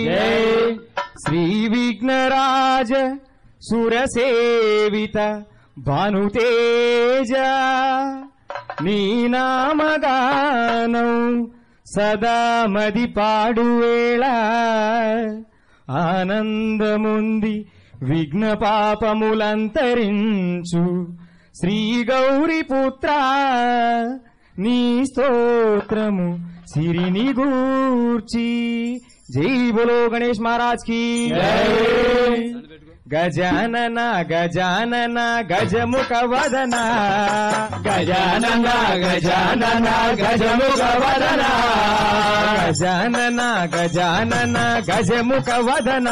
శ్రీ విఘ్నరాజ సురసేవిత భానుతేజ నీ నామగానం సదా మది పాడువేళ ఆనందముంది విఘ్న పాపములంతరించు శ్రీ గౌరి పుత్ర నీ స్తోత్రము సిరిని గూర్చి జై బోలో గణేష్ మహారాజ్ కి గజానన గజానన గజముఖ వదన గజానన గజానన గజముఖ వదన గజానన గజానన గజముఖ వదన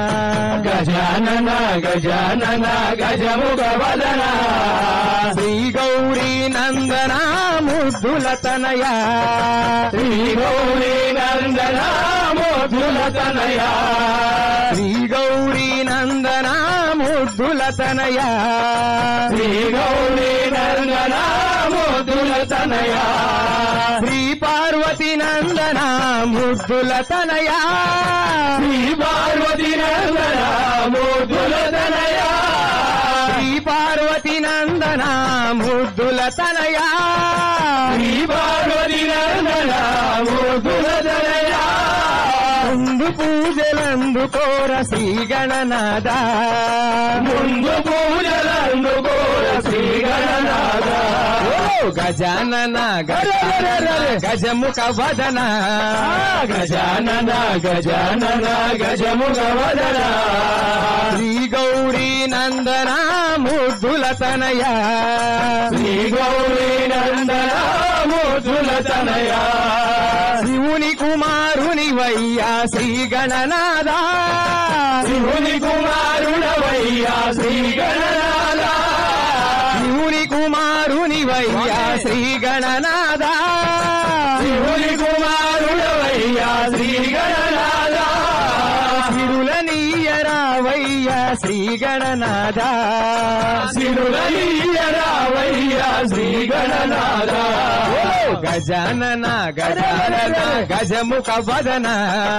గజానన గజానన గజముఖ వదన శ్రీ గౌరీ నందన ముద్దుల తనయ శ్రీ గౌరీ నందన ముద్దుల తనయ శ్రీ గౌరీ నందన ముద్దుల తనయ శ్రీ గౌరీ నందన ముద్దుల తనయ శ్రీ పార్వతి నందన ముద్దుల తనయ శ్రీ పార్వతి నందన ముద్దుల తనయ శ్రీ పార్వతి నందన ముద్దుల తనయ శ్రీ పార్వతి నందన ముద్దుల తనయ ముందు పూజలందుకోర శ్రీ గణనాథ ముందు పూజలందుకోర శ్రీ గణనాథ గజానన గజానన గజముఖ వదన గజానన గజానన గజముఖ వదన శ్రీ గౌరీ నందన ముద్దుల తనయ శ్రీ గౌరీ నందన ముద్దుల తనయ శివుని కుమారుని వయ్యా శ్రీ గణనాథ శివుని కుమారుడవయ్యా శ్రీ గణనాథ శివుని కుమారుని వయ్యా శ్రీ గణనాథ శివుని కుమారుడవయ్యా శ్రీ గణనాథ శిరుల నీయరావయ్యా శ్రీ గణనాథ శిరుల నీయరావయ్యా శ్రీ గణనాథ గజానన గజానన గజముఖ వదన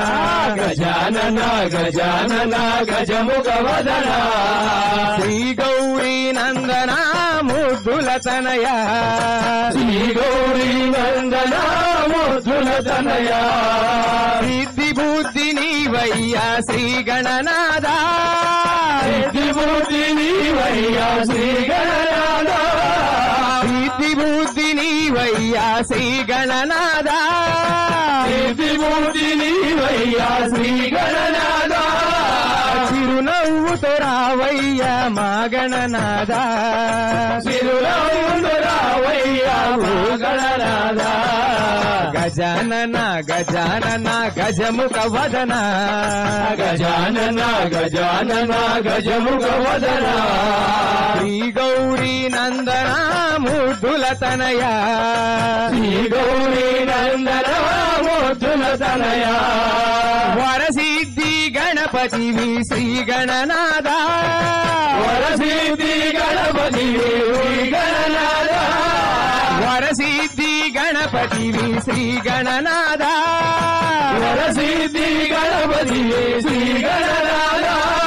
గజానన గజానన గజముఖ వదన శ్రీ గౌరీ నందన ముద్దుల తనయ శ్రీ గౌరీ నందన ముద్దుల తనయ సిద్ధి బుద్ధి నీవయ్యా శ్రీ గణనాథ సిద్ధి బుద్ధి నీవయ్యా శ్రీ గణనాథ సిద్ధి బుద్ధి నీవయ్యా శ్రీ గణనాథ సిద్ధి బుద్ధి నీవయ్యా శ్రీ గణనాథ చిరునవ్వుతో రావయ్యా మా గణనాథ చిరునవ్వుతో రావయ్యా మా గణనాథ గజానన గజానన గజముఖ వదన గజానన గజానన గజముఖ వదన శ్రీ గౌరీ నందన ముద్దుల తనయ శ్రీ గౌరీ నందన ముద్దుల తనయ వరసిద్ధి గణపతివి శ్రీ గణనాథ వరసిద్ధి గణపతివి శ్రీ గణనాథ వరసిద్ధి గణపతివి శ్రీ గణనాథ వరసిద్ధి గణపతివి శ్రీ గణనాథ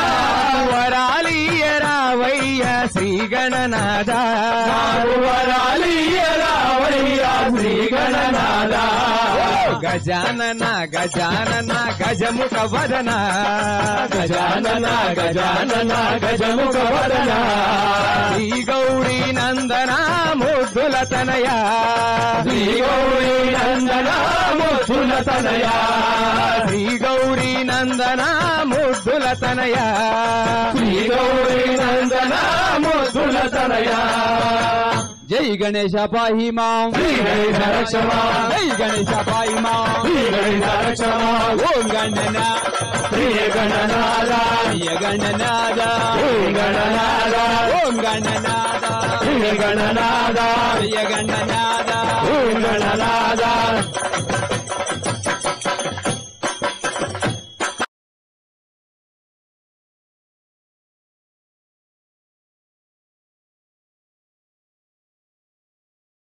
వరాలియ రావయ్య శ్రీ గణనాథ వరాలియ రావయ్య శ్రీ గణనాథ గజానన గజానన గజముఖ వదన గజానన గజానన గజముఖ వదన శ్రీ గౌరీ నందన ముద్దుల తనయ శ్రీ గౌరీ నందన ముద్దుల తనయ శ్రీ గౌరీ నందన ముద్దుల తనయ శ్రీ గౌరీ నందన ముద్దుల తనయ జై గణేశ పాహి మాం శ్రీ గణేశ రక్షమా జై గణేశ పాహి మాం శ్రీ గణేశ రక్షమా ఓం గణన ప్రియ గణనాథ ప్రియ గణనాద ఓం గణనాథ ఓం గణనాద ప్రియ గణనాథ ప్రియ గణనాద ఓం గణనాథ